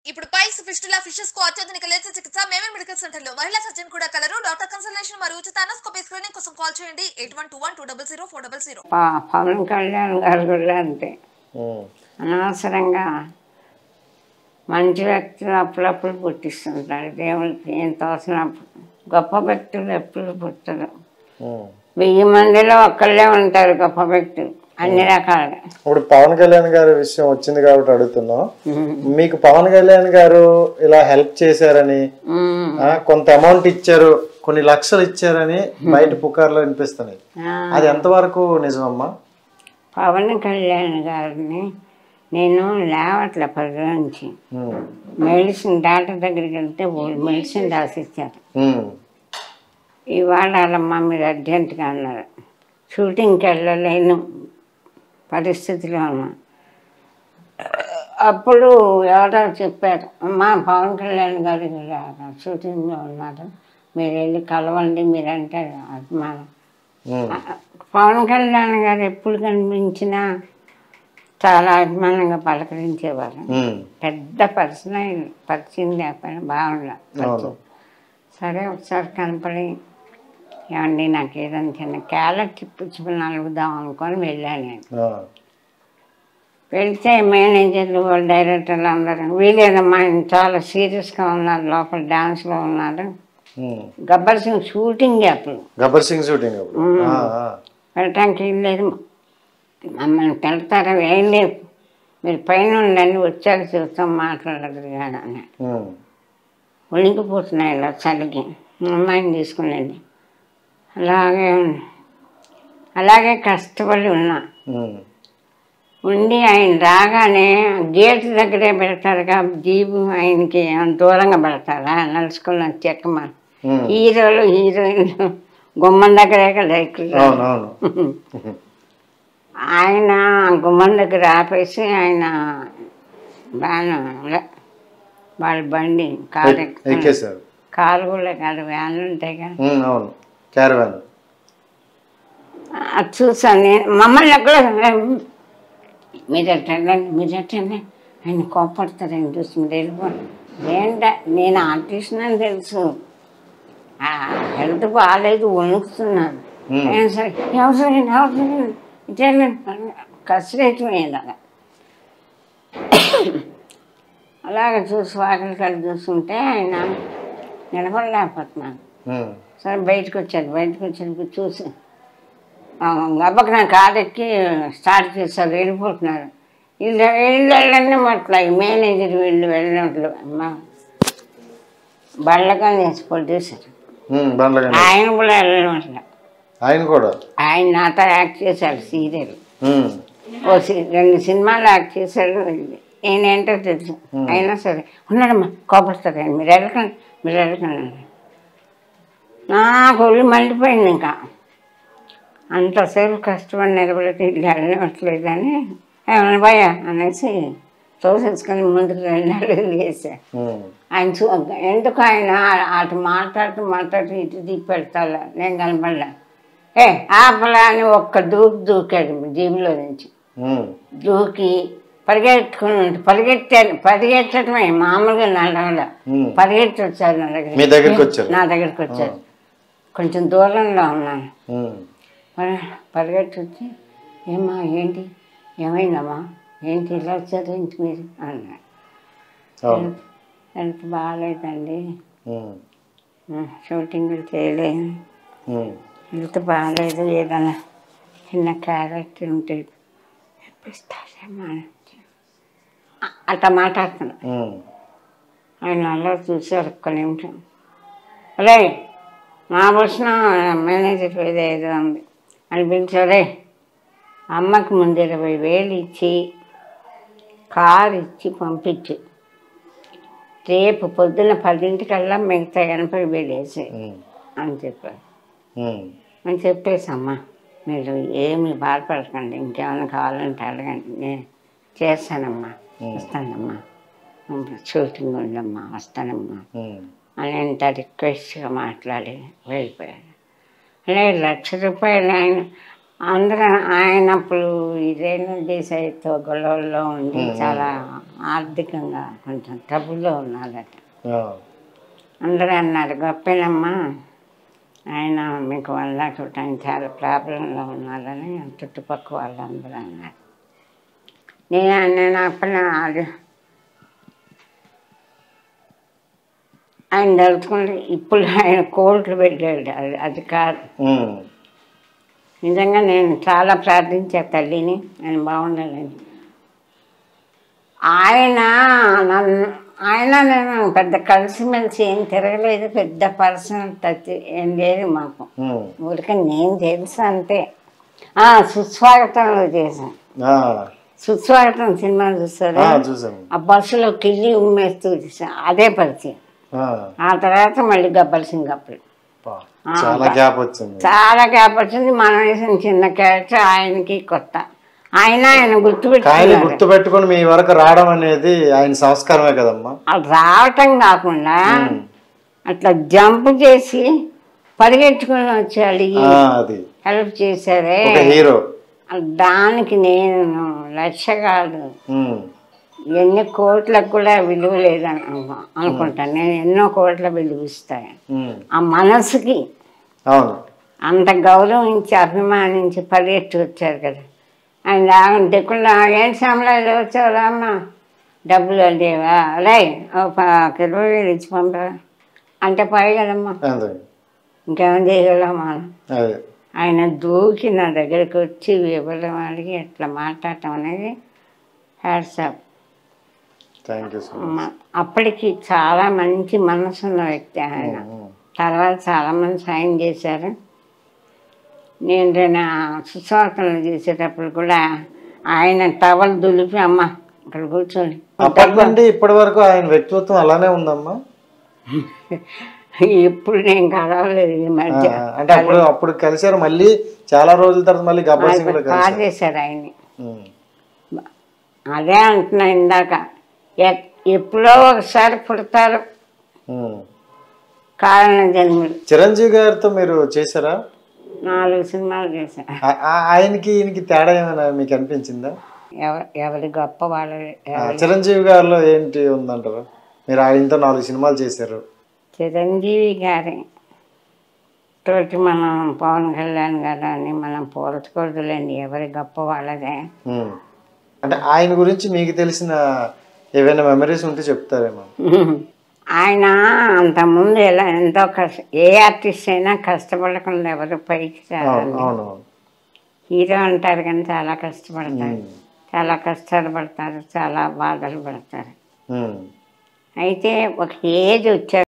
ఇప్పుడు piles fistula fishes కు అత్యాధునిక లేజర్ చికిత్స మేమే మెడికల్ సెంటర్ లో మహిళా సర్జన్ కూడా కలరు డాక్టర్ కన్సల్టేషన్ మరియు ఉచిత అనోస్కోపీ స్క్రీనింగ్ కోసం కాల్ చేయండి eight one two one two double zero four double zero ప- పవన్ కళ్యాణ్ గారు కూడా అంతే ఉమ్, అనవసరంగా మంచి వ్యక్తులు అప్పుడప్పుడు పుట్టిస్తుంటారు దేవుడికి ఏం తోసినప్పుడు గొప్ప వ్యక్తులు ఎప్పుడు పుట్టరు ఉమ్. వెయ్యి మందిలో ఒక్కళ్ళే ఉంటారు గొప్ప వ్యక్తులు అన్ని రకాలుగా ఇప్పుడు పవన్ కళ్యాణ్ గారి విషయం వచ్చింది కాబట్టి అడుగుతున్నాం మీకు పవన్ కళ్యాణ్ గారు ఇలా హెల్ప్ చేశారని ఉమ్. ఆ, కొంత అమౌంట్ ఇచ్చారు కొన్ని లక్షలు ఇచ్చారని బయట పుకార్లు వినిపిస్తున్నాయి ఆ, అది ఎంతవరకు నిజమమ్మా పవన్ కళ్యాణ్ గారిని నేను లేవట్ల పది నుంచి ఉమ్, మెడిసిన్ డాక్టర్ దగ్గరికి వెళ్తే వాళ్ళు మెడిసిన్ రాసిచ్చారు ఉమ్, ఇవాళ వాళ్ళమ్మ మీరు అర్జెంటుగా అన్నారు షూటింగ్కి వెళ్ళలేను పరిస్థితిలో ఉన్నా అప్పుడు ఎవరో చెప్పారు అమ్మా పవన్ కళ్యాణ్ గారు ఇలా షూటింగ్లో ఉన్నారు మీరు వెళ్ళి కలవండి మీరంటే అభిమానం ఉమ్, పవన్ కళ్యాణ్ గారు ఎప్పుడు కనిపించినా చాలా అభిమానంగా పలకరించేవారు ఉమ్, పెద్ద పర్సన్ పరిచయం లేకపోయినా బాగుండ అవును. సరే ఒకసారి కనపడి ఏమండి నాకు ఏదైనా చిన్న క్యారెట్ ఇప్పించుకుని అలుగుదాం అనుకొని వెళ్ళాను నేను ఆ, వెళ్తే మేనేజర్లు వాళ్ళు డైరెక్టర్లు అందరూ వీలేదమ్మా ఆయన చాలా సీరియస్గా ఉన్నారు లోపల డాన్స్లో ఉన్నారు ఉమ్. గబ్బర్ సింగ్ షూటింగ్ అప్పుడు గబ్బర్ సింగ్ షూటింగ్ అప్పుడు ఆ, ఆ, వెళ్ళటానికి ఏం లేదు మమ్మల్ని పెడతారా ఏం లేదు మీరు పైన ఉండండి వచ్చాక చూస్తాం మాట్లాడదు కానీ అన్నాడు ఉమ్, ఉణికిపోతున్నాయి ఇలా చలికి మా అమ్మాయిని తీసుకునండి అలాగే అలాగే కష్టపడి ఉన్నా ఉమ్, ఉండి ఆయన రాగానే గేట్ దగ్గరే పెడతారుగా జీబు ఆయనకి ఏమైనా దూరంగా పెడతారా నడుచుకున్న చెక్కమ ఉమ్. హీరోలు హీరోయిన్లు గుమ్మం దగ్గరే కదా ఎక్కుతారు అవును అవును ఆయన గుమ్మం దగ్గర ఆపేసి ఆయన వ్యాన్ అదే వాళ్ళ బండి కారు ఎక్- ఎక్కేశారు కారు కూడా కాదు వ్యాన్లు ఉంటాయి కదా ఉమ్, అవును క్యారవాన్ అది చూసాను నేను మమ్మల్ని ఎక్కడ మీరు ఎట్టండి మీరు ఎట్టండి ఆయన కోపడతారు ఆయన చూసి మీరు వెళ్ళిపోండి ఏంట నేను ఆర్టిస్ట్ అని తెలుసు ఆ, హెల్త్ బాగాలేదు వణుకుతున్నాను Hmm. ఏం సరే ఎవరు ఎవరు ఇటే కసిరైపోయింది అలా అలాగే చూసి వాకిలి కలిసి చూస్తుంటే ఆయన నిలబడలేకపోతున్నాను ఉమ్, సరే బయటకు వచ్చారు బయటకు వచ్చేటప్పుడు చూసి గబ్బకి నా కారు ఎక్కి స్టార్ట్ చేస్తారు వెళ్ళిపోతున్నారు వీళ్ళు వీళ్ళు వెళ్ళండి అట్లా మేనేజర్ వీళ్ళు వెళ్ళినట్లు మా బళ్ళగా వేసి పొట్టేశారు ఉమ్, బండ్లగండి ఆయన కూడా వెళ్ళడం అట్లా ఆయన కూడా ఆయన నాతో యాక్ట్ చేశారు సీరియల్ ఉమ్, ఓ సి- రెండు సినిమాలు యాక్ట్ చేశాడు నేనేంటో తెలుసు అయినా సరే ఉన్నాడమ్మా కోపడతారు ఆయన మీరు వెళ్ళకండి మీరు వెళ్ళకండి నాకు ఒళ్ళు మండిపోయింది ఇంకా అంతసేపు కష్టపడి నిలబడితే ఇల్లు వెళ్ళట్లేదని ఏమన్నా భయ అనేసి తోసేసుకొని ముందుకు రెండు అడుగులు వేసా ఉమ్, ఆయన చూ ఎందుకు ఆయన అటు మాట్లాడుతూ మాట్లాడుతూ ఇటు దిగి పెడతాడు నేను కనపడలే ఏ ఆపలా అని ఒక్క దూకి దూకాడు జీబులో నుంచి ఉమ్, దూకి పరిగెత్తుకుని ఉంటే పరిగెత్తాను పరిగెత్తడమే మామూలుగా నడవల ఉమ్. పరిగెత్తి వచ్చారు నా దగ్గర మీ దగ్గరికి వచ్చారు? నా దగ్గరికి వచ్చారు కొంచెం దూరంలో ఉన్నాను ఉమ్, మరి పరిగెత్తి వచ్చి ఏమ్మా ఏంటి ఏమైందమ్మా ఏంటి ఇలా వచ్చారు ఏంటి మీరు అన్నాడు అవును హెల్త్ బాగాలేదండి ఉమ్, షూటింగ్లు చేయలేదు ఉమ్, హెల్త్ బాగాలేదు ఏదైనా చిన్న క్యారెట్ ఉంటే ఇప్పిస్తారేమో అని. అ- అట్లా మాట్లాడుతున్నా ఉమ్, ఆయన అలా చూసారు ఒక్క నిమిషం రే నా వచ్చిన మేనేజర్ ఏదో ఏదో ఉంది అని పిలిచారే అమ్మకి ముందు ఇరవై వేలు ఇచ్చి కారు ఇచ్చి పంపించు రేపు పొద్దున పదింటికల్లా మిగతా ఎనభై వేలు వేసి ఉమ్, అని చెప్పారు ఉమ్, అని చెప్పేసమ్మా మీరు ఏమి బాధపడకండి ఇంకేమైనా కావాలంటే అడగండి నేను చేస్తానమ్మా వస్తానమ్మా షూటింగ్ ఉందమ్మా వస్తానమ్మా ఉమ్, అని ఎంత రిక్వెస్ట్గా మాట్లాడి వెళ్ళిపోయాడు అలాగే లక్ష రూపాయలు ఆయన అందరూ ఆయన అప్పుడు ఇదేను దేశాయితో గొడవల్లో ఉండి చాలా ఆర్థికంగా కొంచెం ట్రబుల్లో ఉన్నారట ఆ, అందరూ అన్నారు గొప్పేనమ్మా ఆయన మీకు వల్ల చూడటానికి చాలా ప్రాబ్లంలో ఉన్నారని చుట్టుపక్కల వాళ్ళందరూ అన్నారు నేను నేను అప్పుడు అది ఆయన తలుచుకుంటే ఇప్పుడు ఆయన కోర్టులు పెట్టాడు అది అది కాదు ఉమ్, నిజంగా నేను చాలా ప్రార్థించా తల్లిని నేను బాగుండాలని ఆయన నన్ను ఆయన నేను పెద్ద కలిసిమెలిసి ఏం తిరగలేదు పెద్ద పర్సనల్ టచ్ ఏం లేదు మాకు ఉమ్, ఊరికే నేను తెలుసు అంతే ఆ, సుస్వాగతంలో చేశాను ఆ, సుస్వాగతం సినిమా చూస్తారా ఆ, చూసాను ఆ బస్సులో కిల్లి ఉమ్మేస్తూ చూసాను అదే పరిచయం ఆ, ఆ తర్వాత మళ్ళీ గబ్బర్ సింగ్ అప్పుడు పా, చాలా గ్యాప్ వచ్చింది చాలా గ్యాప్ వచ్చింది మనం వేసిన చిన్న క్యారెక్టర్ ఆయనకి కొత్త ఆయన ఆయన కాయని గుర్తుపెట్టుకున్నారు గుర్తు పెట్టుకొని మీ వరకు రావడం అనేది ఆయన సంస్కారమే కదమ్మా అది రావటం కాకుండా అట్లా జంప్ చేసి పరిగెట్టుకుని వచ్చాడు ఆ, అది హెల్ప్ చేశారే ఒక హీరో దానికి నేను లక్ష కాదు ఉమ్, ఎన్ని కోట్లకు కూడా విలువ లేదని అను- అనుకుంటాను నేను ఎన్నో కోట్ల విలువ ఇస్తాను ఉమ్, ఆ మనసుకి అవును అంత గౌరవించి అభిమానించి పరిగెత్తి వచ్చారు కదా ఆయన రాగం దిక్కుల్లో ఏం సమలాలు వచ్చావురా అమ్మ డబ్బులు లేవా రే ఓ ప- కిలో వేలు ఇచ్చి పంపరా అంటే పై కదమ్మా అదే ఇంకేం చేయగలం మనం అదే ఆయన దూకి నా దగ్గరికి వచ్చి వివరం అడిగి ఇట్లా మాట్లాడటం అనేది hats off thank you so much అప్పటికి చాలా మంచి మనసున్న వ్యక్తి ఆయన తర్వాత చాలామంది సాయం చేశారు నేను నేను సుస్వాగతంలో చేసేటప్పుడు కూడా ఆయన టవల్ దులిపి అమ్మ ఇక్కడ కూర్చొని అప్పటి నుండి ఇప్పటి వరకు ఆయన వ్యక్తిత్వం అలానే ఉందమ్మా ఇప్పుడు నేను కలవలేదు ఈ ఆ, మధ్య అంటే అప్పుడు అప్పుడు కలిసారు మళ్ళీ చాలా రోజుల తర్వాత మళ్ళీ గబ్బర్ సింగ్ కూడా బాగా కలిసారు చేశారు ఆయన్ని ఉమ్, అదే అంటున్నా ఇందాక ఎ- ఎప్పుడో ఒకసారి పుడతారు ఉమ్. కారణ జన్ములు చిరంజీవి గారితో మీరు చేశారా నాలుగు సినిమాలు చేశారు ఆ- ఆ- ఆయనకి ఈయనకి తేడా ఏమైనా మీకు అనిపించిందా ఎవరి ఎవరి గొప్ప వాళ్ళది ఆ, చిరంజీవి గారిలో ఏంటి ఉందంటారు మీరు ఆయనతో నాలుగు సినిమాలు చేశారు చిరంజీవి గారి తోటి మనం పవన్ కళ్యాణ్ గారు అని మనం పోల్చకూడదులేండి ఎవరి గొప్ప వాళ్ళదే ఉమ్. అంటే ఆయన గురించి మీకు తెలిసిన ఏవైనా మెమరీస్ ఉంటే చెప్తారేమో ఆయన అంతకుముందు ఎలా ఎంతో కష్ట ఏ ఆర్టిస్ట్ అయినా కష్టపడకుండా ఎవరు పైకి అవును రారండి అవును హీరో అంటారు కానీ చాలా కష్టపడతారు ఉమ్. చాలా కష్టాలు పడతారు చాలా బాధలు పడతారు ఉమ్. అయితే ఒక ఏజ్ వచ్చాక